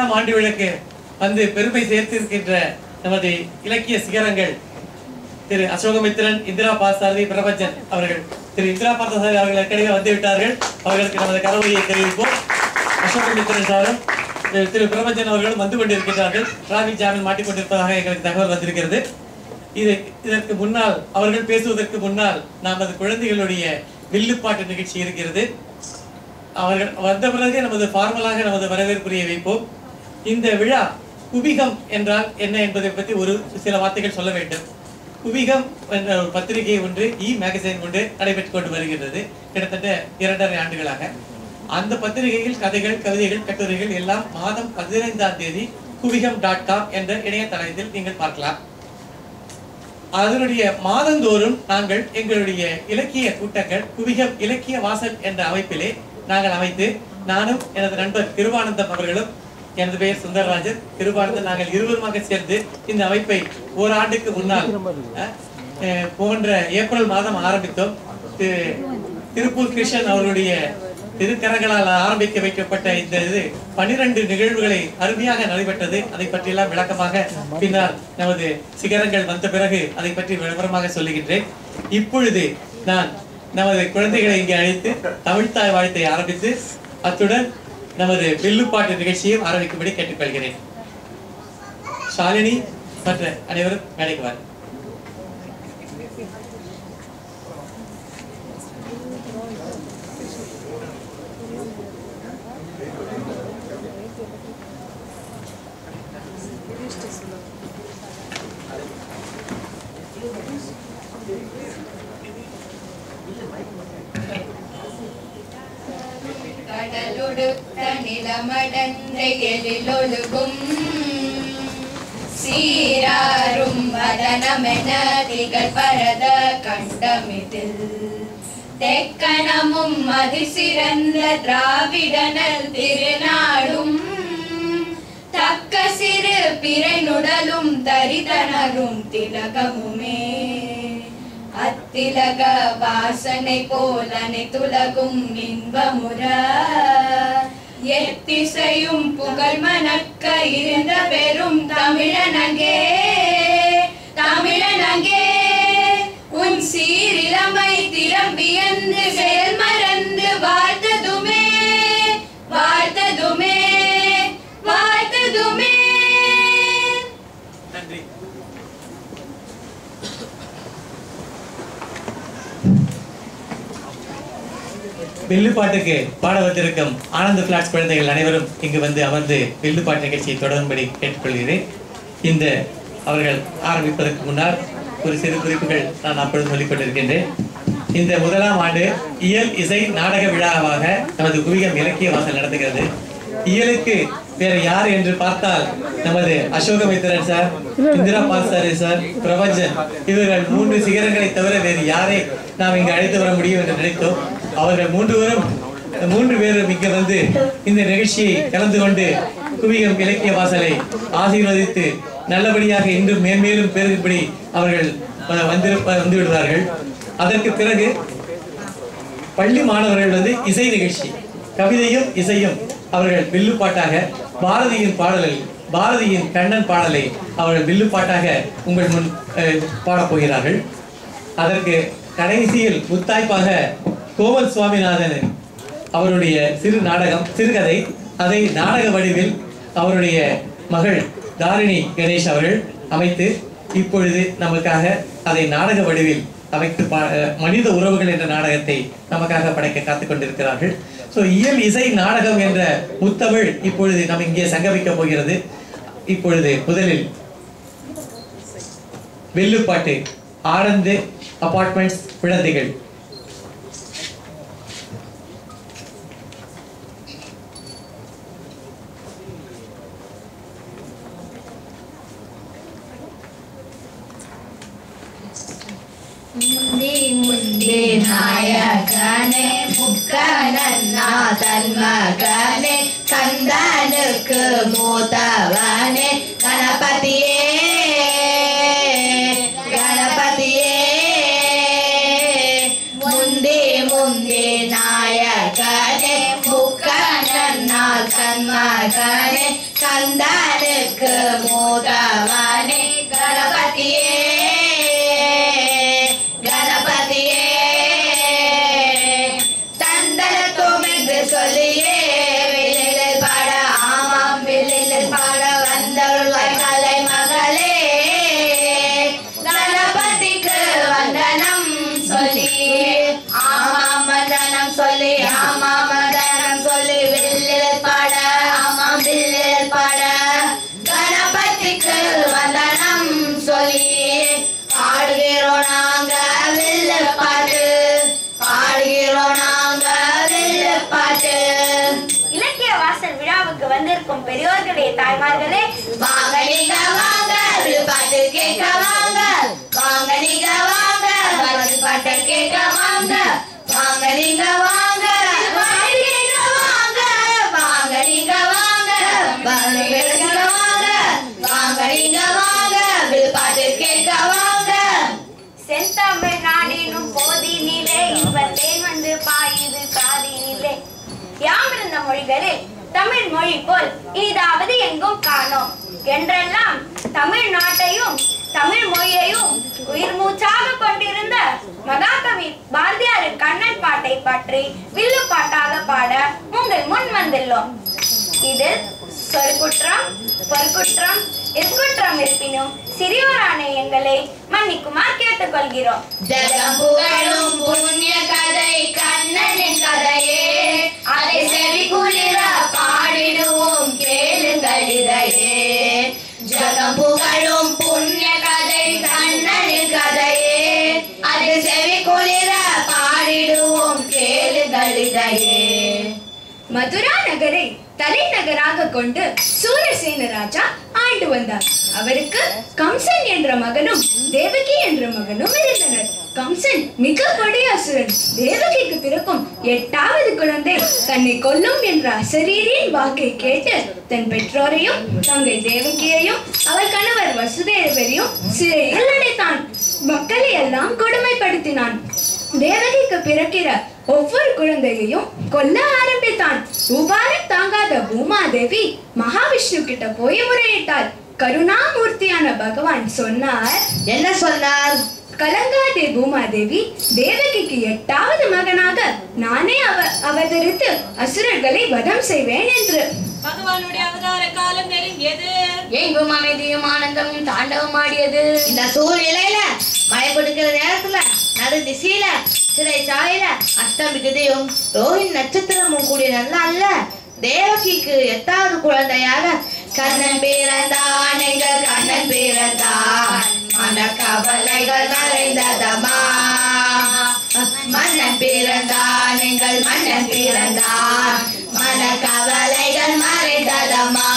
முதலாம் ஆண்டு விளக்கு வந்து பெருமை சேர்த்திருக்கின்ற நமது இலக்கிய சிகரங்கள் திரு அசோகமித்திரன் இந்திரா பாசாரதி பிரபஞ்சன் அவர்கள் திரு இந்திரா பார்த்தசாரதி அவர்கள் ஏற்கனவே வந்து விட்டார்கள் அவர்களுக்கு நமது கரவையை தெரிவிப்போம் அசோகமித்திரன் சாரும் திரு- திரு பிரபஞ்சன் அவர்களும் வந்து கொண்டிருக்கிறார்கள் டிராபிக் ஜாமில் மாட்டிக்கொண்டிருப்பதாக எங்களுக்கு தகவல் வந்திருக்கிறது இது இதற்கு முன்னால் அவர்கள் பேசுவதற்கு முன்னால் நமது குழந்தைகளுடைய வில்லுப்பாட்டு நிகழ்ச்சி இருக்கிறது அவர்கள் வந்த பிறகு நமது ஃபார்மலாக நமது வரவேற்புரையை வைப்போம் இந்த விழா குபிகம் என்றால் என்ன என்பதை பற்றி ஒரு சில வார்த்தைகள் சொல்ல வேண்டும் குபிகம் என்ற ஒரு பத்திரிகை ஒன்று இ மேகசைன் ஒன்று நடைபெற்றுக் கொண்டு வருகிறது கிட்டத்தட்ட இரண்டரை ஆண்டுகளாக அந்த பத்திரிகையில் கதைகள் கவிதைகள் கட்டுரைகள் எல்லாம் மாதம் பதினைந்தாம் தேதி குபிகம் டாட் காம் என்ற இணையதளத்தில் நீங்கள் பார்க்கலாம் அதனுடைய மாதந்தோறும் நாங்கள் எங்களுடைய இலக்கிய கூட்டங்கள் குவிகம் இலக்கிய வாசல் என்ற அமைப்பிலே நாங்கள் அமைத்து நானும் எனது நண்பர் கிருபானந்தம் அவர்களும் எனது பெயர் சுந்தரராஜன் கிருபானந்தம் நாங்கள் இருவருமாக சேர்ந்து இந்த அமைப்பை ஓராண்டுக்கு முன்னால் அஹ், அஹ், போன்ற ஏப்ரல் மாதம் ஆரம்பித்தோம் திரு- திருப்பூர் கிருஷ்ணன் அவர்களுடைய திருக்கரங்களால் ஆரம்பிக்க வைக்கப்பட்ட இந்த இது பனிரெண்டு நிகழ்வுகளை அருமையாக நடைபெற்றது அதை பற்றியெல்லாம் விளக்கமாக பின்னால் நமது சிகரங்கள் வந்த பிறகு அதை பற்றி விவரமாக சொல்லுகின்றேன் இப்பொழுது நான் நமது குழந்தைகளை இங்கே அழைத்து தமிழ்த்தாய் வாழ்த்தை ஆரம்பித்து அத்துடன் நமது வில்லுப்பாட்டு நிகழ்ச்சியும் ஆரம்பிக்கும்படி கேட்டுக்கொள்கிறேன் ஷாலினி மற்ற அனைவரும் மேடைக்கு வாருங்கள் கடலொடுக்க நிலமடந்த எழிலொழுகும் சீராரும் வதனமென திகழ் பரத கண்டமிதில் தெக்கணமும் மதி சிறந்த திராவிடனல் திருநாடும் தக்க சிறு பிறைநுடலும் தரிதனரும் திலகமுமே அத்திலக வாசனை போல் அனைத்துலகும் இன்பமுற எத்திசையும் புகழ் மணக்க இருந்த பெரும் தமிழனங்கே தமிழனங்கே உன் சீரிளமை திறம் வியந்து செயல் மறந்து வாழ்த்ததுமே வாழ்த்ததுமே வாழ்த்ததுமே நன்றி வில்லுப்பாட்டுக்கு பாட வந்திருக்கும் ஆனந்த பிளாட்ஸ் குழந்தைகள் அனைவரும் இங்கு வந்து அமர்ந்து வில்லுப்பாட்டு நிகழ்ச்சியை தொடரும்படி கேட்டுக்கொள்கிறேன் இந்த அவர்கள் ஆரம்பிப்பதற்கு முன்னால் ஒரு சிறு குறிப்புகள் நான் அப்பொழுது சொல்லிக் கொண்டிருக்கின்றேன் இந்த முதலாம் ஆண்டு இயல் இசை நாடக விழாவாக நமது குவிகம் இலக்கிய வாசல் நடத்துகிறது இயலுக்கு வேற யார் என்று பார்த்தால் நமது அசோகமித்திரன் சார் இந்திரா பால்சாரி சார் பிரபஞ்சன் இவர்கள் மூன்று சிகரங்களை தவிர வேறு யாரை நாம் இங்கு அழைத்து வர முடியும் என்று நினைத்தோம் அவர்கள் மூன்று பேரும் மூன்று பேரும் இங்கு வந்து இந்த நிகழ்ச்சியை கலந்து கொண்டு குவிகம் இலக்கிய வாசலை ஆசீர்வதித்து நல்லபடியாக இன்றும் மேன்மேலும் பெருகும்படி அவர்கள் அஹ், வந்திருப்ப வந்து விடுவார்கள் அதற்கு பிறகு பள்ளி மாணவர்கள் வந்து இசை நிகழ்ச்சி கவிதையும் இசையும் அவர்கள் வில்லுப்பாட்டாக பாரதியின் பாடலை பாரதியின் கண்ணன் பாடலை அவர்கள் வில்லுப்பாட்டாக உங்கள் முன் அஹ், பாடப் போகிறார்கள் அதற்கு கடைசியில் முத்தாய்ப்பாக கோமல் சுவாமிநாதன் அவருடைய சிறு நாடகம் சிறுகதை அதை நாடக வடிவில் அவருடைய மகள் தாரிணி கணேஷ் அவர்கள் அமைத்து இப்பொழுது நமக்காக அதை நாடக வடிவில் அமைத்து பா- அஹ் மனித உறவுகள் என்ற நாடகத்தை நமக்காக படைக்க காத்துக் கொண்டிருக்கிறார்கள் ஸோ இயல் இசை நாடகம் என்ற முத்தமிழ் இப்பொழுது நம்ம இங்கே சங்கமிக்க போகிறது இப்பொழுது முதலில் வெள்ளுப்பாட்டு ஆனந்து அபார்ட்மெண்ட்ஸ் குழந்தைகள் മുന്തി മുന്തി നായകനെ മുക്കനന്നാഥൻ മകനെ കന്ദനുക്ക് മൂത്തവനെ ഗണപതിയേ ഗണപതിയേ മുന്തി മുന്തി നായകനെ മുക്കനന്നാഥൻ മകനെ கந்தானுக்கு மூதவனே கணபதியே கணபதியே தந்தனத்தும் என்று சொல்லியே வெளியில் பாட ஆமாம் வெளியில் பாட வந்தருள்வாய் கலை மகளே கணபதிக்கு வந்தனம் சொல்லி ஆமாம் வந்தனம் சொல்லி ஆமாம் வந்தனம் சொல்லி வெளியில் பாட ஆமாம் வெளியில் பாட கணபதிக்கு வந்தனம் சொல்லி பாடுகிறோம் நாங்க வில்ல பாட்டு பாடுகிறோம் நாங்க வில்ல பாட்டு இலக்கிய வாசல் விழாவுக்கு வந்திருக்கும் பெரியோர்களே தாய்மார்களே வாங்க நீங்க வாங்க வில்லு பாட்டு கேட்க வாங்க வாங்க நீங்க வாங்க வரது பாட்டு கேட்க வாங்க வாங்க நீங்க வாங்க பாட்டு கேட்க வாங்க வாங்க நீங்க வாங்க வாங்க கேட்க வாங்க வாங்க நீங்க வாங்க வில்லு பாட்டு கேட்க வாங்க செந்தமிழ் நாடினும் போதினிலே இவர் தேன் வந்து பாயுது காதினிலே யாமிருந்த மொழிகளில் தமிழ் மொழி போல் இதாவது எங்கும் காணோம் என்றெல்லாம் தமிழ் நாட்டையும் தமிழ் மொழியையும் உயிர் மூச்சாக கொண்டிருந்த மகாகவி பாரதியாரின் கண்ணன் பாட்டை பற்றி வில்லு பாட்டாக பாட உங்கள் முன் வந்துள்ளோம் இதில் சொற்குற்றம் பொற்குற்றம் இற்குற்றம் இருப்பினும் சிறியோரான எங்களை மன்னிக்குமார் கேட்டுக்கொள்கிறோம் ஜகம் புகழும் புண்ணிய கதை கண்ணனின் கதையே அதை செவி குளிர பாடிடுவோம் கேளுங்கள் இதையே ஜகம் புகழும் புண்ணிய கதை கண்ணனின் கதையே அதை செவி குளிர பாடிடுவோம் கேளுங்கள் இதையே மதுரா நகரை தலைநகராக கொண்டு சூரசேன ராஜா ஆண்டு வந்தார் அவருக்கு கம்சன் என்ற மகனும் தேவகி என்ற மகனும் இருந்தனர் கம்சன் மிக கொடிய அசுரன் தேவகிக்கு பிறக்கும் எட்டாவது குழந்தை தன்னை கொல்லும் என்ற அசரீரியின் வாக்கை கேட்டு தன் பெற்றோரையும் தங்கை தேவகியையும் அவள் கணவர் வசுதேவரையும் சிறையில் அடைத்தான் மக்களை எல்லாம் கொடுமைப்படுத்தினான் தேவகிக்கு பிறக்கிற ஒவ்வொரு குழந்தையையும் கொல்ல ஆரம்பித்தான் உபாரம் தாங்காத பூமாதேவி மகாவிஷ்ணு கிட்ட போய் முறையிட்டாள் கருணாமூர்த்தியான பகவான் சொன்னார் என்ன சொன்னார் கலங்காதே பூமாதேவி தேவகிக்கு எட்டாவது மகனாக நானே அவ அவதரித்து அசுரர்களை வதம் செய்வேன் என்று பகவானுடைய அவதார காலம் நெருங்கியது எங்கும் அமைதியும் ஆனந்தமும் தாண்டவம் ஆடியது இந்த சூழ்நிலையில மழை கொடுக்கிற நேரத்துல நடு திசையில சிறைச்சாலையில அஷ்டமி திதியும் ரோஹிணி நட்சத்திரமும் கூடிய நல்ல அல்ல தேவகிக்கு எட்டாவது குழந்தையாக கண்ணன் பிறந்தான் எங்கள் கண்ணன் பிறந்தான் மன கவலைகள் மறைந்ததமா மன்னன் பிறந்தான் எங்கள் மன்னன் பிறந்தான் மன கவலைகள் மறைந்ததமா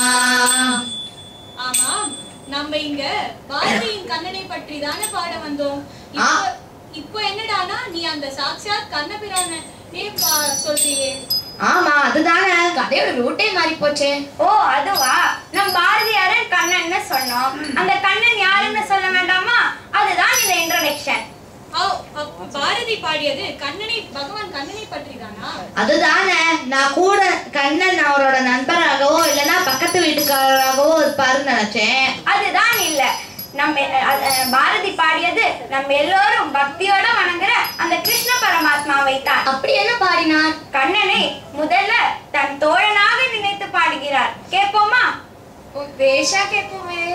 ஆமாம் நம்ம இங்க பாரதியின் கண்ணனை பற்றி தானே பாட வந்தோம் ஆ. இப்போ இப்போ என்னடானா நீ அந்த சாக்ஷாத் கண்ணபிரான சொல்றியே ஆமா அதுதானே கதையோட ரூட்டே மாறி போச்சே ஓ அதுவா நம் பாரதியாரன் கண்ணன்னு சொன்னோம் அந்த கண்ணன் யாருன்னு சொல்ல வேண்டாமா அதுதான் இந்த இன்ட்ரோடக்ஷன் ஓ அப்ப பாரதி பாடியது கண்ணனை பகவான் கண்ணனை பற்றி தானா அதுதானே நான் கூட கண்ணன் அவரோட நண்பராகவோ இல்லைன்னா பக்கத்து வீட்டுக்காரராகவோ இருப்பாருன்னு நினைச்சேன் அதுதான் இல்ல நம்ம அஹ், அஹ், பாரதி பாடியது நம்ம எல்லோரும் பக்தியோட வணங்குற அந்த கிருஷ்ண பரமாத்மாவை தான் அப்படி என்ன பாடினார் கண்ணனை முதல்ல தன் தோழனாக நினைத்து பாடுகிறார் கேட்போமா பேஷா கேட்போமே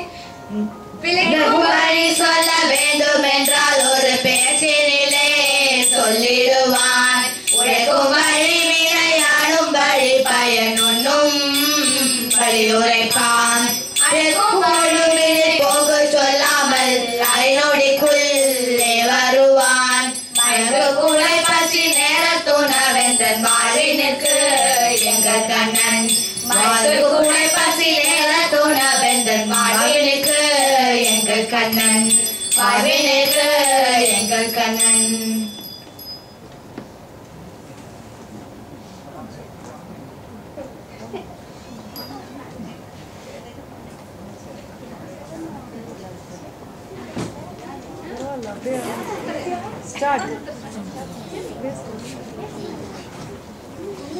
வழி சொல்ல வேண்டும் என்றால் ஒரு பேச்சினிலே சொல்லிடுவான் உழைக்கும் வழி விளையாடும் வழி பயனுண்ணும் வழி உரைப்பான் அழைக்கும் பொழுதில் போக சொல்லாமல் அரைநொடிக்குள்ளே வருவான் மயங்கு குலை பசி நேரத்துணவென்றன் வாழ்வினுக்கு எங்கள் கண்ணன் மயங்கு குலை பசி நேரத்துணவென்றன் வாழ்வினுக்கு எங்கள் கண்ணன் வாழ்வினுக்கு எங்கள் கண்ணன்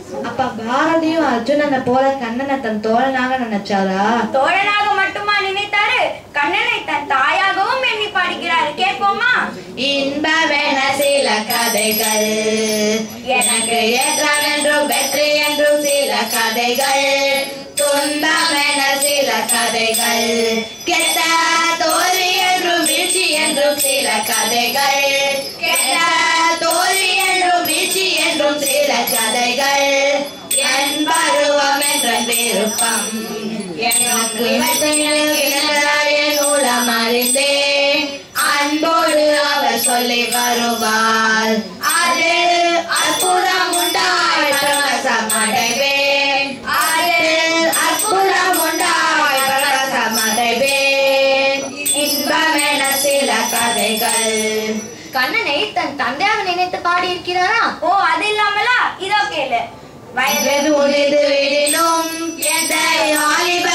அப்ப பாரதியும் அர்ஜுனனை போல கண்ணனை தன் தோழனாக நினைச்சாரா தோழனாக மட்டுமா நினைத்தாரு கண்ணனை தன் தாயாகவும் எண்ணி பாடுகிறார் கேட்போமா இன்பமென சில கதைகள் எனக்கு ஏற்றம் என்றும் வெற்றி என்றும் சில கதைகள் துன்பமென சில கதைகள் கெட்ட தோல்வி என்றும் வீழ்ச்சி என்றும் சில கதைகள் கெட்ட தோல்வி என்றும் வீழ்ச்சி என்றும் சில கதைகள் என் பருவம் என்ற விருப்பம் எனக்கு என் மூலம் அறிந்தேன் அன்போடு அவர் சொல்லி வருவார் அது அற்புதம் உண்டாய் பரவசம் அடைவேன் அது அற்புதம் உண்டாய் பரவசம் அடைவேன் இன்பமென சில கதைகள் கண்ணனை தன் தந்தையாக நினைத்து பாடியிருக்கிறாரா ஓ அது இல்லாமலா இதோ கேளு வயது உதிது விடினும் எந்த வாலிப